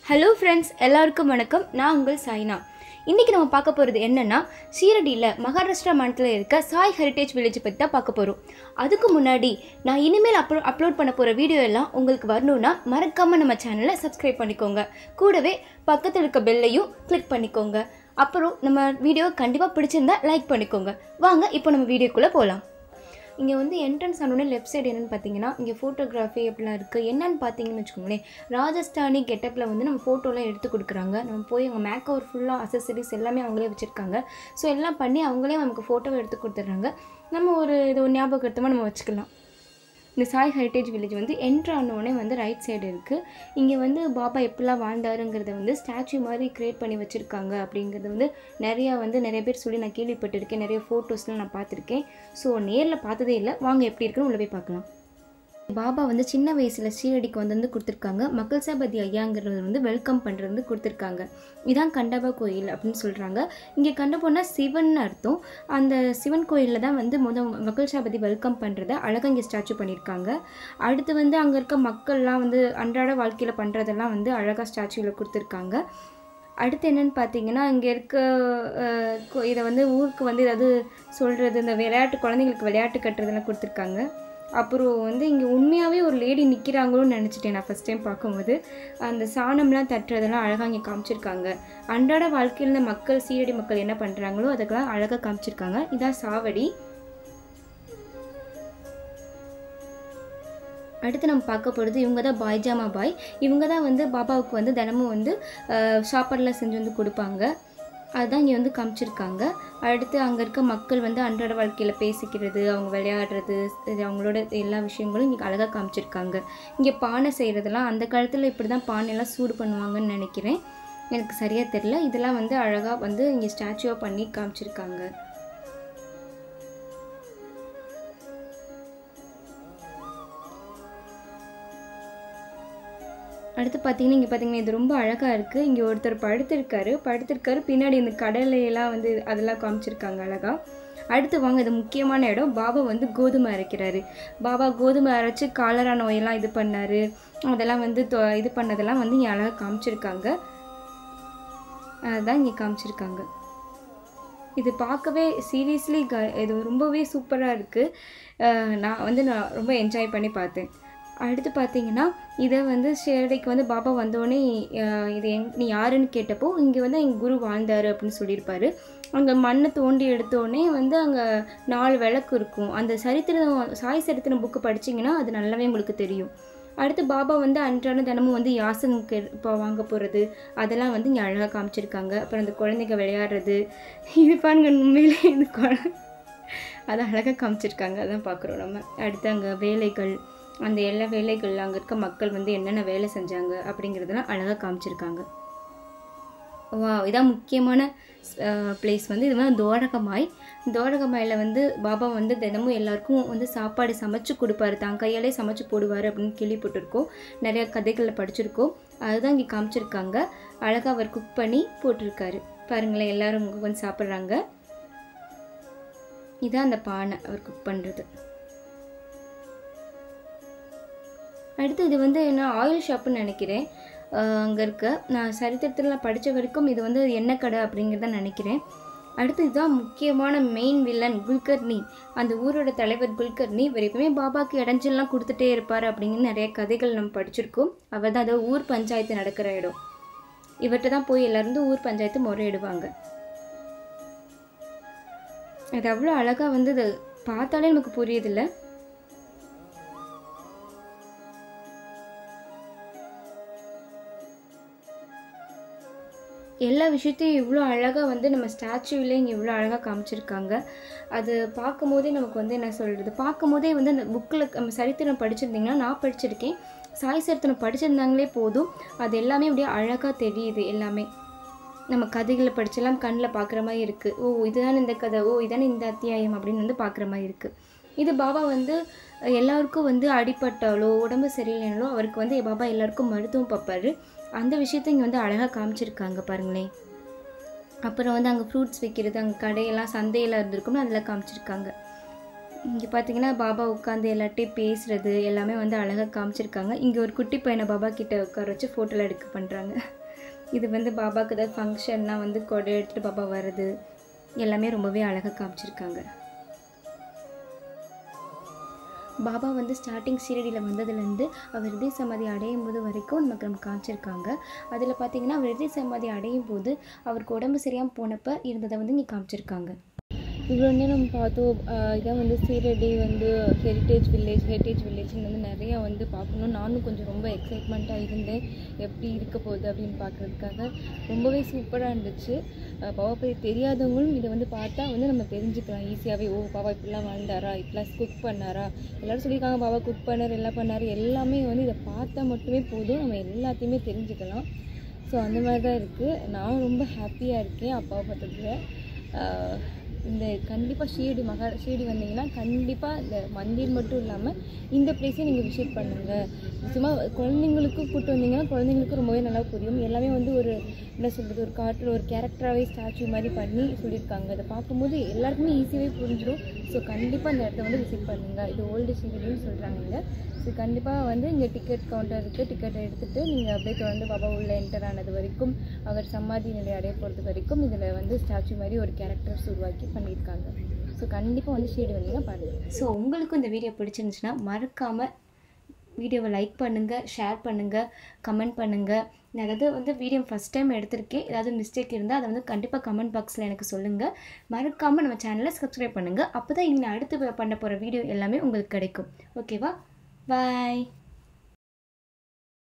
hello friends எல்லாருக்கும் வணக்கம் நான் உங்கள் சாய்னா இன்றைக்கி நம்ம பார்க்க போகிறது என்னென்னா சீரடியில் மகாராஷ்டிரா மாநிலத்தில் இருக்க சாய் ஹெரிட்டேஜ் வில்லேஜ் பற்றி தான் பார்க்க போகிறோம் அதுக்கு முன்னாடி நான் இனிமேல் அப்லோ அப்லோட் பண்ண போகிற வீடியோ எல்லாம் உங்களுக்கு வரணும்னா மறக்காமல் நம்ம சேனலை சப்ஸ்கிரைப் பண்ணிக்கோங்க கூடவே பக்கத்தில் இருக்க பெல்லையும் கிளிக் பண்ணிக்கோங்க அப்புறம் நம்ம வீடியோ கண்டிப்பாக பிடிச்சிருந்தா லைக் பண்ணிக்கோங்க வாங்க இப்போ நம்ம வீடியோக்குள்ளே போகலாம் இங்கே வந்து என்ட்ரன்ஸ் ஆனோடனே லெஃப்ட் சைடு என்னென்னு பார்த்தீங்கன்னா இங்கே ஃபோட்டோகிராஃபி அப்படிலாம் இருக்குது என்னன்னு பார்த்தீங்கன்னு வச்சுக்கோங்களேன் ராஜஸ்தானி கெட்டப்பில் வந்து நம்ம ஃபோட்டோலாம் எடுத்து கொடுக்குறாங்க நம்ம போய் அவங்க மேக் ஓவர் ஃபுல்லாக அசசரிஸ் எல்லாமே அவங்களே வச்சுருக்காங்க ஸோ எல்லாம் பண்ணி அவங்களே நமக்கு ஃபோட்டோவை எடுத்து கொடுத்துட்றாங்க நம்ம ஒரு இது ஒரு ஞாபகத்தமாக நம்ம வச்சுக்கலாம் இந்த சாய் ஹெரிட்டேஜ் வில்லேஜ் வந்து என்ட்ரு ஆனோடனே வந்து ரைட் சைடு இருக்குது இங்கே வந்து பாபா எப்படிலாம் வாழ்ந்தாருங்கிறத வந்து ஸ்டாச்சு மாதிரி க்ரியேட் பண்ணி வச்சுருக்காங்க அப்படிங்கிறது வந்து நிறையா வந்து நிறைய பேர் சொல்லி நான் கேள்விப்பட்டிருக்கேன் நிறைய ஃபோட்டோஸ்லாம் நான் பார்த்துருக்கேன் ஸோ நேரில் பார்த்ததே இல்லை வாங்க எப்படி இருக்குன்னு உள்ள போய் பார்க்கலாம் பாபா வந்து சின்ன வயசில் ஸ்ரீரடிக்கு வந்து வந்து கொடுத்துருக்காங்க மக்கள் சபதி ஐயாங்கிறவர் வந்து வெல்கம் பண்ணுறது வந்து கொடுத்துருக்காங்க இதான் கண்டபா கோயில் அப்படின்னு சொல்கிறாங்க இங்கே கண்டபோனா சிவன் அர்த்தம் அந்த சிவன் கோயிலில் தான் வந்து முத மக்கள் சபதி வெல்கம் பண்ணுறத அழகாக இங்கே ஸ்டாச்சு பண்ணியிருக்காங்க அடுத்து வந்து அங்கே இருக்க மக்கள்லாம் வந்து அன்றாட வாழ்க்கையில் பண்ணுறதெல்லாம் வந்து அழகாக ஸ்டாச்சுவில் கொடுத்துருக்காங்க அடுத்து என்னென்னு பார்த்தீங்கன்னா இங்கே இருக்க அஹ், கொ- இதை வந்து ஊருக்கு வந்து ஏதாவது சொல்கிறது இந்த விளையாட்டு குழந்தைங்களுக்கு விளையாட்டு கட்டுறதெல்லாம் கொடுத்துருக்காங்க அப்புறம் வந்து இங்கே உண்மையாகவே ஒரு லேடி நிற்கிறாங்களோன்னு நினச்சிட்டேன் நான் ஃபஸ்ட் டைம் பார்க்கும்போது அந்த சாணம்லாம் தட்டுறதெல்லாம் அழகாக இங்கே காமிச்சிருக்காங்க அன்றாட வாழ்க்கையில் இந்த மக்கள் சீரடி மக்கள் என்ன பண்ணுறாங்களோ அதுக்கெல்லாம் அழகாக காமிச்சிருக்காங்க இதான் சாவடி அடுத்து நம்ம பார்க்க போகிறது இவங்க தான் பாய்ஜாமா பாய் இவங்க தான் வந்து பாபாவுக்கு வந்து தினமும் வந்து அஹ், சாப்பாடுலாம் செஞ்சு வந்து கொடுப்பாங்க அதுதான் இங்கே வந்து காமிச்சிருக்காங்க அடுத்து அங்கே இருக்க மக்கள் வந்து அன்றாட வாழ்க்கையில் பேசிக்கிறது அவங்க விளையாடுறது இது அவங்களோட எல்லா விஷயங்களும் இங்கே அழகாக காமிச்சிருக்காங்க இங்கே பானை செய்கிறதெல்லாம் அந்த காலத்தில் இப்படி தான் பானையெல்லாம் சூடு பண்ணுவாங்கன்னு நினைக்கிறேன் எனக்கு சரியாக தெரில இதெல்லாம் வந்து அழகாக வந்து இங்கே ஸ்டாச்சுவாக பண்ணி காமிச்சிருக்காங்க அடுத்து பார்த்தீங்கன்னா இங்கே பார்த்தீங்கன்னா இது ரொம்ப அழகாக இருக்குது இங்கே ஒருத்தர் படுத்திருக்காரு படுத்திருக்காரு பின்னாடி இந்த கடலையெல்லாம் வந்து அதெல்லாம் காமிச்சிருக்காங்க அழகாக அடுத்து வாங்க இது முக்கியமான இடம் பாபா வந்து கோதுமை அரைக்கிறாரு பாபா கோதுமை அரைச்சி காலரா நோயெல்லாம் இது பண்ணார் அதெல்லாம் வந்து தொ- இது பண்ணதெல்லாம் வந்து இங்கே அழகாக காமிச்சிருக்காங்க அதுதான் இங்கே காமிச்சிருக்காங்க இது பார்க்கவே சீரியஸ்லி க இது ரொம்பவே சூப்பராக இருக்குது நான் வந்து நான் ரொம்ப என்ஜாய் பண்ணி பார்த்தேன் அடுத்து பார்த்தீங்கன்னா இதை வந்து ஷேரடிக்கு வந்து பாபா வந்தோடனே அஹ், இது எங் நீ யாருன்னு கேட்டப்போ இங்கே வந்து எங்கள் குரு வாழ்ந்தார் அப்படின்னு சொல்லியிருப்பாரு அங்கே மண்ணை தோண்டி எடுத்தோடனே வந்து அங்கே நாலு விளக்கு இருக்கும் அந்த சரித்திரம் சாய் சரித்திரம் புக்கு படிச்சீங்கன்னா அது நல்லாவே உங்களுக்கு தெரியும் அடுத்து பாபா வந்து அன்றாட தினமும் வந்து யாசகம் கே இப்போ வாங்க போகிறது அதெல்லாம் வந்து இங்கே அழகாக காமிச்சிருக்காங்க அப்புறம் அந்த குழந்தைங்க விளையாடுறது இது பாருங்க உண்மையிலே இந்த குழந்தை அதை அழகாக காமிச்சிருக்காங்க அதான் பார்க்குறோம் நம்ம அடுத்து அங்கே வேலைகள் அந்த எல்லா வேலைகள் அங்கே இருக்க மக்கள் வந்து என்னென்ன வேலை செஞ்சாங்க அப்படிங்கிறதெல்லாம் அழகாக காமிச்சிருக்காங்க வா இதான் முக்கியமான பிளேஸ் வந்து இது வந்து தோரகமாய் தோரகமாயில் வந்து பாபா வந்து தினமும் எல்லாருக்கும் வந்து சாப்பாடு சமைச்சு கொடுப்பாரு தான் கையாலே சமைச்சு போடுவார் அப்படின்னு கேள்விப்பட்டிருக்கோம் நிறைய கதைகளில் படிச்சிருக்கோம் அதுதான் இங்கே காமிச்சிருக்காங்க அழகாக அவர் குக் பண்ணி போட்டிருக்காரு பாருங்களேன் எல்லாரும் இங்கே வந்து சாப்பிட்றாங்க இதான் அந்த பானை அவர் குக் பண்ணுறது அடுத்து இது வந்து என்ன ஆயில் ஷாப்புன்னு நினைக்கிறேன் அங்கே இருக்க நான் சரித்திரத்தில் படித்த வரைக்கும் இது வந்து எண்ணெய் கடை அப்படிங்கிறத நினைக்கிறேன் அடுத்து இதுதான் முக்கியமான மெயின் வில்லன் குல்கர்னி அந்த ஊரோட தலைவர் குல்கர்னி இவர் எப்பவுமே பாபாக்கு இடைஞ்சல்லாம் கொடுத்துட்டே இருப்பார் அப்படிங்கிற நிறைய கதைகள் நம்ம படிச்சிருக்கோம் அவர் தான் அதாவது ஊர் பஞ்சாயத்து நடக்கிற இடம் இவர்கிட்ட தான் போய் எல்லாரும் ஊர் பஞ்சாயத்து முறையிடுவாங்க அது அவ்வளோ அழகாக வந்து இது பார்த்தாலே நமக்கு புரியுதில்ல எல்லா விஷயத்தையும் இவ்வளோ அழகாக வந்து நம்ம ஸ்டாச்சுவிலே இங்கே இவ்வளோ அழகாக காமிச்சிருக்காங்க அது பார்க்கும்போதே நமக்கு வந்து என்ன சொல்கிறது பார்க்கும்போதே வந்து அந்த புக்கில் நம்ம சரித்திரம் படிச்சிருந்தீங்கன்னா நான் படிச்சிருக்கேன் சாய் சரித்திரம் படிச்சிருந்தாங்களே போதும் அது எல்லாமே அப்படியே அழகாக தெரியுது எல்லாமே நம்ம கதைகளை படிச்செல்லாம் கண்ணில் பார்க்குற மாதிரி இருக்குது ஓ இதுதானே இந்த கதை ஓ இதானே இந்த அத்தியாயம் அப்படின்னு வந்து பார்க்குற மாதிரி இருக்குது இது பாபா வந்து அஹ், எல்லாருக்கும் வந்து அடிபட்டாலோ உடம்பு சரியில்லைனாலோ அவருக்கு வந்து பாபா எல்லாருக்கும் மருத்துவம் பார்ப்பாரு அந்த விஷயத்தை இங்கே வந்து அழகாக காமிச்சிருக்காங்க பாருங்களேன் அப்புறம் வந்து அங்கே ஃப்ரூட்ஸ் விற்கிறது அங்கே கடையெல்லாம் சந்தையில் இருந்திருக்கும்னு அதில் காமிச்சிருக்காங்க இங்கே பார்த்தீங்கன்னா பாபா உட்காந்து எல்லார்ட்டையும் பேசுறது எல்லாமே வந்து அழகாக காமிச்சிருக்காங்க இங்கே ஒரு குட்டி பையனை பாபா கிட்ட உட்கார வச்சு ஃபோட்டோலாம் எடுக்க பண்ணுறாங்க இது வந்து பாபாவுக்கு ஏதாவது ஃபங்க்ஷன்னா வந்து கொடை எடுத்துகிட்டு பாபா வர்றது எல்லாமே ரொம்பவே அழகாக காமிச்சிருக்காங்க பாபா வந்து ஸ்டார்டிங் சீரடியில் வந்ததுலேருந்து அவர் இதய சமாதி அடையும் போது வரைக்கும் நமக்கு நம்ம காமிச்சிருக்காங்க அதில் பார்த்தீங்கன்னா அவர் இதய சமாதி அடையும் போது அவருக்கு உடம்பு சரியாமல் போனப்போ இருந்ததை வந்து இங்கே காமிச்சிருக்காங்க இவ்வளோ நேரம் பார்த்தோம் ஆஹ் இதான் வந்து சீரடி வந்து ஹெரிட்டேஜ் வில்லேஜ் ஹெரிட்டேஜ் வில்லேஜ்னு வந்து நிறையா வந்து பார்க்கணும் நானும் கொஞ்சம் ரொம்ப எக்ஸைட்மெண்ட்டாக இருந்தேன் எப்படி இருக்க போகுது அப்படின்னு பார்க்குறதுக்காக ரொம்பவே சூப்பராக இருந்துச்சு ஆஹ் பாபா பற்றி தெரியாதவங்களும் இதை வந்து பார்த்தா வந்து நம்ம தெரிஞ்சுக்கலாம் ஈஸியாகவே ஓ பாபா இப்படிலாம் வாழ்ந்தாரா இப்படிலாம் குக் பண்ணாரா எல்லோரும் சொல்லியிருக்காங்க பாபா குக் பண்ணார் எல்லாம் பண்ணார் எல்லாமே வந்து இதை பார்த்தா மட்டுமே போதும் நம்ம எல்லாத்தையுமே தெரிஞ்சுக்கலாம் ஸோ அந்த மாதிரி தான் இருக்குது நான் ரொம்ப ஹாப்பியாக இருக்கேன் அப்பாவை பார்த்ததுல இந்த கண்டிப்பாக ஷீரடி மகா ஷீரடி வந்தீங்கன்னா கண்டிப்பாக இந்த மந்திர் மட்டும் இல்லாமல் இந்த பிளேஸையும் நீங்கள் விசிட் பண்ணுங்கள் சும்மா குழந்தைங்களுக்கும் கூப்பிட்டு வந்தீங்கன்னா குழந்தைங்களுக்கும் ரொம்பவே நல்லா புரியும் எல்லாமே வந்து ஒரு என்ன சொல்கிறது ஒரு காட்டில் ஒரு கேரக்டராகவே ஸ்டாச்சு மாதிரி பண்ணி சொல்லியிருக்காங்க அதை பார்க்கும்போது எல்லாருக்குமே ஈஸியாகவே புரிஞ்சிடும் ஸோ கண்டிப்பாக அந்த இடத்த வந்து விசிட் பண்ணுங்கள் இது ஓல்டு ஷீரடின்னு சொல்கிறாங்க இங்கே ஸோ கண்டிப்பாக வந்து இங்கே டிக்கெட் கவுண்டர் இருக்குது டிக்கெட்டை எடுத்துகிட்டு நீங்கள் அப்படியே தொடர்ந்து பாபா உள்ளே என்டர் ஆனது வரைக்கும் அவர் சமாதி நிலை அடைய போகிறது வரைக்கும் இதில் வந்து ஸ்டாச்சு மாதிரி ஒரு கேரக்டர்ஸ் உருவாக்கி பண்ணியிருக்காங்க ஸோ கண்டிப்பாக வந்து ஷீடு வந்தீங்கன்னா பாருங்கள் ஸோ உங்களுக்கும் இந்த வீடியோ பிடிச்சிருந்துச்சுன்னா மறக்காமல் வீடியோவை லைக் பண்ணுங்கள் ஷேர் பண்ணுங்கள் கமெண்ட் பண்ணுங்கள் நான் அதாவது வந்து வீடியோ ஃபஸ்ட் டைம் எடுத்திருக்கேன் ஏதாவது மிஸ்டேக் இருந்தால் அதை வந்து கண்டிப்பாக கமெண்ட் பாக்ஸில் எனக்கு சொல்லுங்கள் மறக்காமல் நம்ம சேனலை சப்ஸ்கிரைப் பண்ணுங்கள் அப்போ தான் இனி நான் அடுத்து பண்ண போகிற வீடியோ எல்லாமே உங்களுக்கு கிடைக்கும் ஓகேவா பாய்